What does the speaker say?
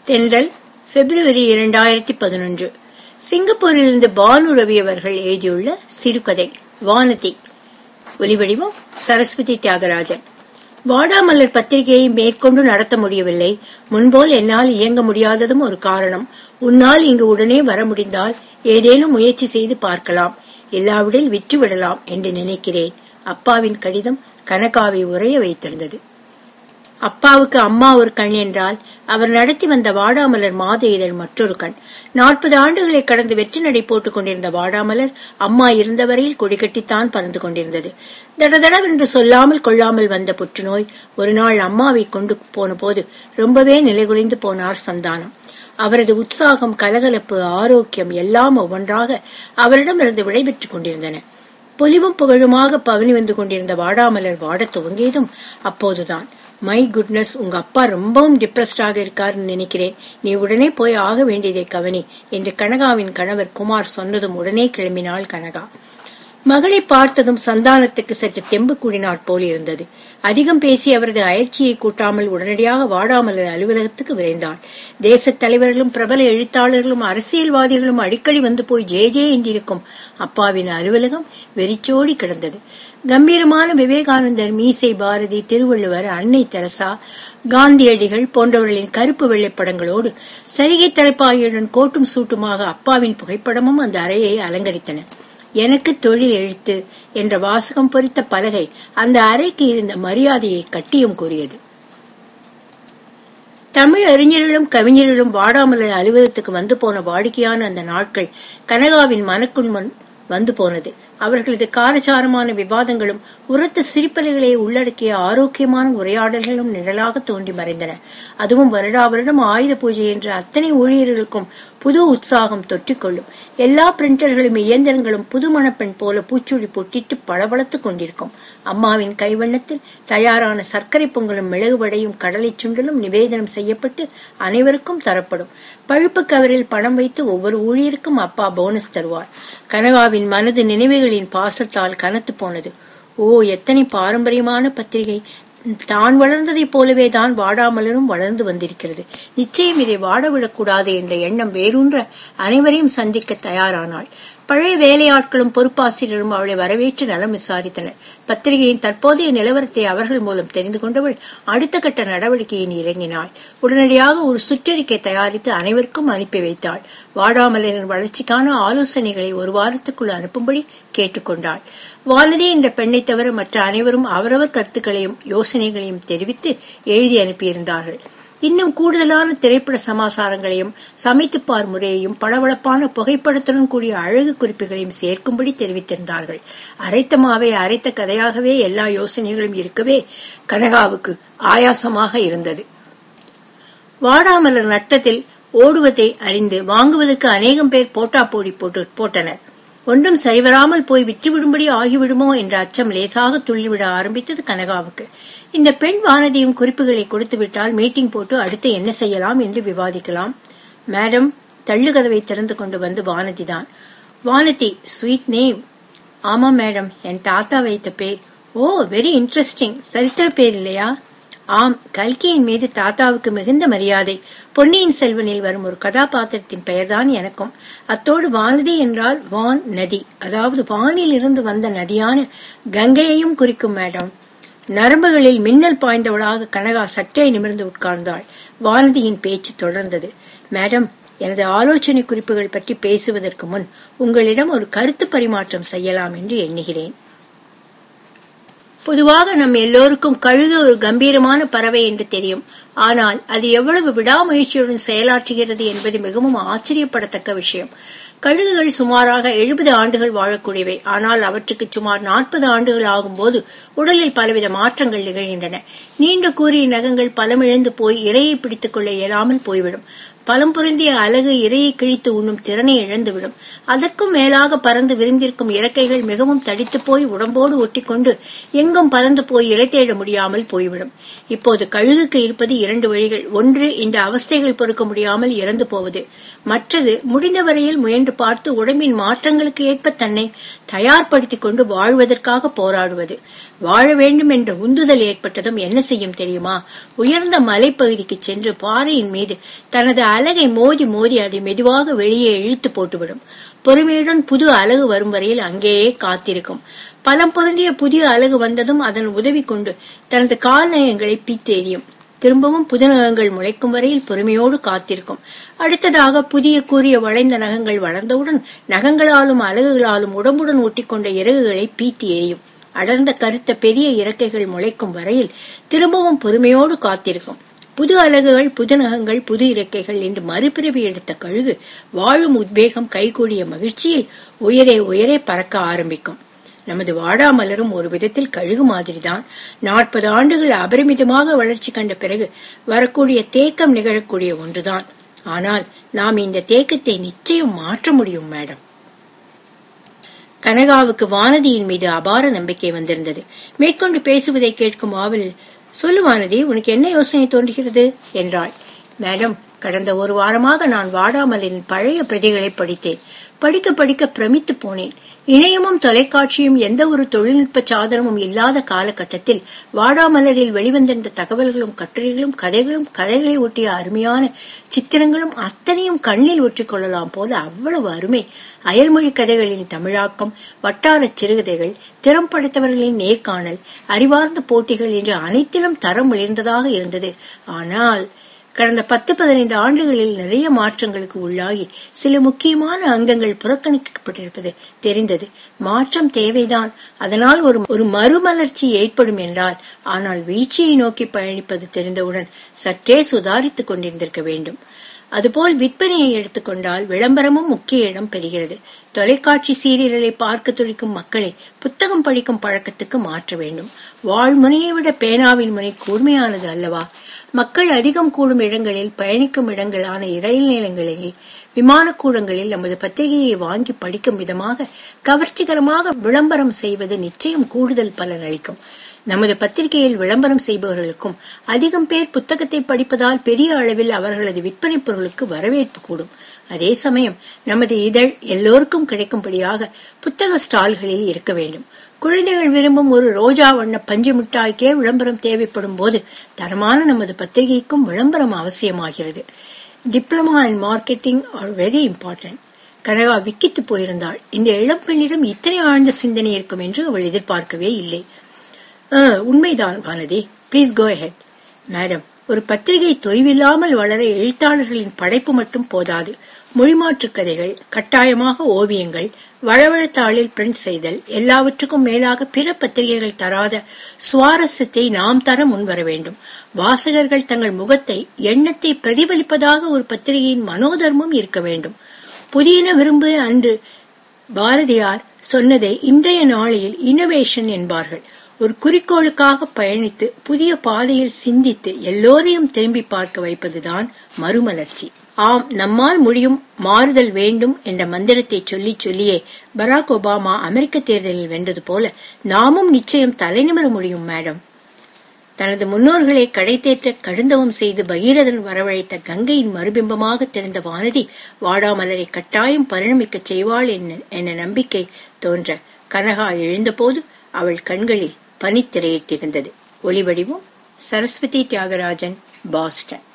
தென்றல் பிப்ரவரி இரண்டாயிரத்தி பதினொன்று சிங்கப்பூரிலிருந்து பானு ரவி அவர்கள் எழுதியுள்ள சிறுகதை வானதி ஒலிவடிவம் சரஸ்வதி தியாகராஜன் வாடாமலர் பத்திரிகையை மேற்கொண்டு நடத்த முடியவில்லை முன்போல் என்னால் இயங்க முடியாததும் ஒரு காரணம் உன்னால் இங்கு உடனே வர முடிந்தால் ஏதேனும் முயற்சி செய்து பார்க்கலாம் இல்லாவிடில் விற்று விடலாம் என்று நினைக்கிறேன் அப்பாவின் கடிதம் கனகாவை உரைய வைத்திருந்தது அப்பாவுக்கு அம்மா ஒரு கண் என்றால் அவர் நடத்தி வந்த வாடாமலர் மாத இதழ் மற்றொரு கண் நாற்பது ஆண்டுகளை கடந்து வெற்றி நடை போட்டுக் கொண்டிருந்த வாடாமலர் அம்மா இருந்தவரையில் கொடிகட்டித்தான் பறந்து கொண்டிருந்தது தடதடவென்று சொல்லாமல் கொள்ளாமல் வந்த புற்றுநோய் ஒரு நாள் அம்மாவை கொண்டு போன போது ரொம்பவே நிலைகுறைந்து போனார் சந்தானம் அவரது உற்சாகம் கலகலப்பு ஆரோக்கியம் எல்லாம் ஒவ்வொன்றாக அவரிடமிருந்து விடைபெற்றுக் கொண்டிருந்தன பொலிவும் புகழுமாக பவனி வந்து கொண்டிருந்த வாடாமலர் வாடத் துவங்கியதும் அப்போதுதான் மை குட்னஸ் உங்க அப்பா ரொம்பவும் டிப்ரெஸ்டாக இருக்காருன்னு நினைக்கிறேன் நீ உடனே போய் ஆக வேண்டியதை கவனி என்று கனகாவின் கணவர் குமார் சொன்னதும் உடனே கிளம்பினாள் கனகா மகளை பார்த்ததும் சந்தானத்துக்கு சற்று தெம்பு கூடினாற் போல் இருந்தது அதிகம் பேசி அவரது அயற்சியை கூட்டாமல் உடனடியாக வாடாமலர் அலுவலகத்துக்கு விரைந்தாள் தேசத் தலைவர்களும் பிரபல எழுத்தாளர்களும் அரசியல்வாதிகளும் அடிக்கடி வந்து போய் ஜே ஜே என்றிருக்கும் அப்பாவின் அலுவலகம் வெறிச்சோடி கிடந்தது கம்பீரமான விவேகானந்தர் மீசை பாரதி திருவள்ளுவர் அன்னை தெரசா காந்தியடிகள் போன்றவர்களின் கருப்பு வெள்ளைப்படங்களோடு சரிகை தலைப்பாகியுடன் கோட்டும் சூட்டுமாக அப்பாவின் புகைப்படமும் அந்த அறையை அலங்கரித்தன எனக்கு தொழில் எழுத்து என்ற வாசகம் பொறித்த பலகை அந்த அறைக்கு இருந்த மரியாதையை கட்டியும் கூறியது தமிழ் அறிஞர்களும் கவிஞர்களும் வாடாமலர் அலுவலகத்துக்கு வந்து போன வாடிக்கையான அந்த நாட்கள் கனகாவின் மனக்குள் முன் வந்து போனது அவர்களது காரச்சாரமான விவாதங்களும் உரத்த சிரிப்பலைகளை உள்ளடக்கிய ஆரோக்கியமான உரையாடல்களும் நிழலாக தோன்றி மறைந்தன அதுவும் வருடா வருடம் ஆயுத பூஜை என்ற அத்தனை ஊழியர்களுக்கும் புது உற்சாகம் தொற்றிக்கொள்ளும் எல்லா பிரிண்டர்களும் இயந்திரங்களும் புது மணப்பெண் போல பூச்சுழி பொட்டிட்டு பளபளத்துக் கொண்டிருக்கும் அம்மாவின் கைவண்ணத்தில் தயாரான சர்க்கரை பொங்கலும் மிளகு வடையும் கடலை சுண்டலும் நிவேதனம் செய்யப்பட்டு அனைவருக்கும் தரப்படும் பழுப்பு கவரில் பணம் வைத்து ஒவ்வொரு ஊழியருக்கும் அப்பா போனஸ் தருவார் கனகாவின் மனது நினைவுகளின் பாசத்தால் கனத்து போனது ஓ எத்தனை பாரம்பரியமான பத்திரிகை தான் வளர்ந்ததைப் போலவே தான் வாடாமலரும் வளர்ந்து வந்திருக்கிறது நிச்சயம் இதை வாடவிடக்கூடாது என்ற எண்ணம் வேரூன்ற அனைவரையும் சந்திக்க தயாரானாள் பழைய வேலையாட்களும் பொறுப்பாசிரியரும் அவளை வரவேற்று நலம் விசாரித்தனர் பத்திரிகையின் தற்போதைய நிலவரத்தை அவர்கள் மூலம் தெரிந்து கொண்டவள் அடுத்த கட்ட நடவடிக்கையின் இறங்கினாள் உடனடியாக ஒரு சுற்றறிக்கை தயாரித்து அனைவருக்கும் அனுப்பி வைத்தாள் வாடாமலரின் வளர்ச்சிக்கான ஆலோசனைகளை ஒரு வாரத்துக்குள் அனுப்பும்படி கேட்டுக்கொண்டாள் வானதி என்ற பெண்ணை தவிர மற்ற அனைவரும் அவரவர் கருத்துக்களையும் யோசனைகளையும் தெரிவித்து எழுதி அனுப்பியிருந்தார்கள் இன்னும் கூடுதலான திரைப்பட சமாசாரங்களையும் சமைத்துப்பார் முறையையும் பளபளப்பான புகைப்படத்துடன் கூடிய அழகு குறிப்புகளையும் சேர்க்கும்படி தெரிவித்திருந்தார்கள் அரைத்த மாவை அரைத்த கதையாகவே எல்லா யோசனைகளும் இருக்கவே கனகாவுக்கு ஆயாசமாக இருந்தது வாடாமலர் நட்டத்தில் ஓடுவதை அறிந்து வாங்குவதற்கு அநேகம் பேர் போட்டா போடி போட்டு போட்டனர் ஒன்றும் சரிவராமல் போய் விற்றுவிடும்படி ஆகிவிடுமோ என்ற அச்சம் லேசாக துள்ளிவிட ஆரம்பித்தது கனகாவுக்கு இந்த பெண் வானதியும் குறிப்புகளை கொடுத்துவிட்டால் மீட்டிங் போட்டு அடுத்து என்ன செய்யலாம் என்று விவாதிக்கலாம் மேடம் தள்ளுகதவை திறந்து கொண்டு வந்து வானதி தான் வானதி ஸ்வீட் நேம் ஆமா மேடம் என் தாத்தா வைத்த பேர் ஓ வெரி இன்ட்ரெஸ்டிங் சரித்திர பேர் இல்லையா ஆம் கல்கியின் மீது தாத்தாவுக்கு மிகுந்த மரியாதை பொன்னியின் செல்வனில் வரும் ஒரு கதாபாத்திரத்தின் பெயர்தான் எனக்கும் அத்தோடு வானதி என்றால் வான் நதி அதாவது வானில் இருந்து வந்த நதியான கங்கையையும் குறிக்கும் மேடம் நரம்புகளில் மின்னல் பாய்ந்தவளாக கனகா சற்றே நிமிர்ந்து உட்கார்ந்தாள் வானதியின் பேச்சு தொடர்ந்தது மேடம் எனது ஆலோசனை குறிப்புகள் பற்றி பேசுவதற்கு முன் உங்களிடம் ஒரு கருத்து பரிமாற்றம் செய்யலாம் என்று எண்ணுகிறேன் பொதுவாக நம் எல்லோருக்கும் கழுகு ஒரு கம்பீரமான பறவை என்று தெரியும் ஆனால் அது எவ்வளவு விடாமுயற்சியுடன் செயலாற்றுகிறது என்பது மிகவும் ஆச்சரியப்படத்தக்க விஷயம் கழுகுகள் சுமாராக எழுபது ஆண்டுகள் வாழக்கூடியவை ஆனால் அவற்றுக்கு சுமார் நாற்பது ஆண்டுகள் ஆகும்போது உடலில் பலவித மாற்றங்கள் நிகழ்கின்றன நீண்ட கூறிய நகங்கள் பலமிழந்து போய் இரையை பிடித்துக் கொள்ள இயலாமல் போய்விடும் பலம் பொருந்திய அழகு இரையை கிழித்து உண்ணும் திறனை இழந்துவிடும் அதற்கும் மேலாக பறந்து விரிந்திருக்கும் இறக்கைகள் மிகவும் தடித்து போய் உடம்போடு ஒட்டிக்கொண்டு எங்கும் பறந்து போய் இரை தேட முடியாமல் போய்விடும் இப்போது கழுகுக்கு இருப்பது இரண்டு வழிகள் ஒன்று இந்த அவஸ்தைகள் பொறுக்க முடியாமல் இறந்து போவது மற்றது முடிந்த வரையில் முயன்று பார்த்து உடம்பின் மாற்றங்களுக்கு ஏற்ப தன்னை தயார்படுத்திக் கொண்டு வாழ்வதற்காக போராடுவது வாழ வேண்டும் என்ற உந்துதல் ஏற்பட்டதும் என்ன செய்யும் தெரியுமா உயர்ந்த மலைப்பகுதிக்கு சென்று பாறையின் மீது தனது அலகை மோதி மோதி அதை மெதுவாக வெளியே இழுத்து போட்டுவிடும் பொறுமையுடன் புது அலகு வரும் வரையில் அங்கேயே காத்திருக்கும் பலம் பொருந்திய புதிய அலகு வந்ததும் அதன் உதவி கொண்டு தனது கால் நயங்களை பித்து எறியும் திரும்பவும் புது நகங்கள் முளைக்கும் வரையில் பொறுமையோடு காத்திருக்கும் அடுத்ததாக புதிய கூறிய வளைந்த நகங்கள் வளர்ந்தவுடன் நகங்களாலும் அலகுகளாலும் உடம்புடன் ஒட்டிக்கொண்ட இறகுகளை பீத்தி எறியும் அடர்ந்த கருத்த பெரிய இறக்கைகள் முளைக்கும் வரையில் திரும்பவும் பொறுமையோடு காத்திருக்கும் புது அலகுகள் புது நகங்கள் புது இறக்கைகள் என்று மறுபிறவி எடுத்த கழுகு வாழும் உத்வேகம் கைகூடிய மகிழ்ச்சியில் உயரே உயரே பறக்க ஆரம்பிக்கும் நமது வாடாமலரும் ஒரு விதத்தில் கழுகு மாதிரிதான் நாற்பது ஆண்டுகள் அபரிமிதமாக வளர்ச்சி கண்ட பிறகு வரக்கூடிய தேக்கம் நிகழக்கூடிய ஒன்றுதான் ஆனால் நாம் இந்த தேக்கத்தை நிச்சயம் மாற்ற முடியும் மேடம் கனகாவுக்கு வானதியின் மீது அபார நம்பிக்கை வந்திருந்தது மேற்கொண்டு பேசுவதை கேட்கும் ஆவலில் சொல்லு வானதி உனக்கு என்ன யோசனை தோன்றுகிறது என்றாள் மேடம் கடந்த ஒரு வாரமாக நான் வாடாமலின் பழைய பிரதிகளை படித்தேன் படிக்க படிக்க பிரமித்து போனேன் இணையமும் தொலைக்காட்சியும் எந்த ஒரு தொழில்நுட்ப சாதனமும் இல்லாத காலகட்டத்தில் வாடாமலரில் வெளிவந்திருந்த தகவல்களும் கட்டுரைகளும் கதைகளும் கதைகளை ஒட்டிய அருமையான சித்திரங்களும் அத்தனையும் கண்ணில் ஒற்றிக்கொள்ளலாம் போல அவ்வளவு அருமை அயல்மொழி கதைகளின் தமிழாக்கம் வட்டாரச் சிறுகதைகள் திறம் படைத்தவர்களின் நேர்காணல் அறிவார்ந்த போட்டிகள் என்று அனைத்திலும் தரம் உயர்ந்ததாக இருந்தது ஆனால் கடந்த பத்து பதினைந்து ஆண்டுகளில் நிறைய மாற்றங்களுக்கு உள்ளாகி சில முக்கியமான அங்கங்கள் புறக்கணிக்கப்பட்டிருப்பது தெரிந்தது மாற்றம் தேவைதான் அதனால் ஒரு ஒரு மறுமலர்ச்சி ஏற்படும் என்றால் ஆனால் வீழ்ச்சியை நோக்கி பயணிப்பது தெரிந்தவுடன் சற்றே சுதாரித்துக் கொண்டிருந்திருக்க வேண்டும் அதுபோல் விற்பனையை எடுத்துக்கொண்டால் விளம்பரமும் முக்கிய இடம் பெறுகிறது தொலைக்காட்சி சீரியல்களை பார்க்க துடிக்கும் மக்களை புத்தகம் படிக்கும் பழக்கத்துக்கு மாற்ற வேண்டும் வாழ்முனையை விட பேனாவின் முனை கூர்மையானது அல்லவா மக்கள் அதிகம் கூடும் இடங்களில் பயணிக்கும் இடங்களான ரயில் நிலையங்களில் விமானக்கூடங்களில் நமது பத்திரிகையை வாங்கி படிக்கும் விதமாக கவர்ச்சிகரமாக விளம்பரம் செய்வது நிச்சயம் கூடுதல் பலன் அளிக்கும் நமது பத்திரிகையில் விளம்பரம் செய்பவர்களுக்கும் அதிகம் பேர் புத்தகத்தை படிப்பதால் பெரிய அளவில் அவர்களது விற்பனை பொருளுக்கு வரவேற்பு கூடும் அதே சமயம் நமது இதழ் எல்லோருக்கும் கிடைக்கும்படியாக புத்தக ஸ்டால்களில் இருக்க வேண்டும் குழந்தைகள் விரும்பும் ஒரு ரோஜா வண்ண பஞ்சு மிட்டாய்க்கே விளம்பரம் தேவைப்படும் போது தரமான நமது பத்திரிகைக்கும் விளம்பரம் அவசியமாகிறது diploma and marketing are very important Kanaka விக்கித்து போயிருந்தாள் இந்த இளம் பெண்ணிடம் இத்தனை ஆழ்ந்த சிந்தனை இருக்கும் என்று அவள் எதிர்பார்க்கவே இல்லை உண்மைதான் Vanathi please go ahead madam ஒரு பத்திரிகை தொய்வில்லாமல் வளர எழுத்தாளர்களின் படைப்பு மட்டும் போதாது மொழிமாற்று கதைகள் கட்டாயமாக ஓவியங்கள் வளவழத்தாளில் பிரிண்ட் செய்தல் எல்லாவற்றுக்கும் மேலாக பிற பத்திரிகைகள் தராத சுவாரஸ்யத்தை நாம் தர முன்வர வேண்டும் வாசகர்கள் தங்கள் முகத்தை எண்ணத்தை பிரதிபலிப்பதாக ஒரு பத்திரிகையின் மனோதர்மம் இருக்க வேண்டும் புதியன விரும்பு அன்று பாரதியார் சொன்னதை இன்றைய நாளையில் இனோவேஷன் என்பார்கள் ஒரு குறிக்கோளுக்காக பயணித்து புதிய பாதையில் சிந்தித்து எல்லோரையும் திரும்பி பார்க்க வைப்பதுதான் மறுமலர்ச்சி ஆம் நம்மால் முடியும் மாறுதல் வேண்டும் என்ற மந்திரத்தை சொல்லி சொல்லியே பராக் ஒபாமா அமெரிக்க தேர்தலில் வென்றது போல நாமும் நிச்சயம் தலைநிமிர முடியும் மேடம் தனது முன்னோர்களை கடைத்தேற்ற கடுந்தவம் செய்து பகீரதன் வரவழைத்த கங்கையின் மறுபிம்பமாக தெரிந்த வானதி வாடாமலரை கட்டாயம் பரிணமிக்கச் செய்வாள் என்ற நம்பிக்கை தோன்ற கனகா எழுந்தபோது அவள் கண்களில் பனித்திரையிட்டிருந்தது ஒலிவடிவம் சரஸ்வதி தியாகராஜன் பாஸ்டன்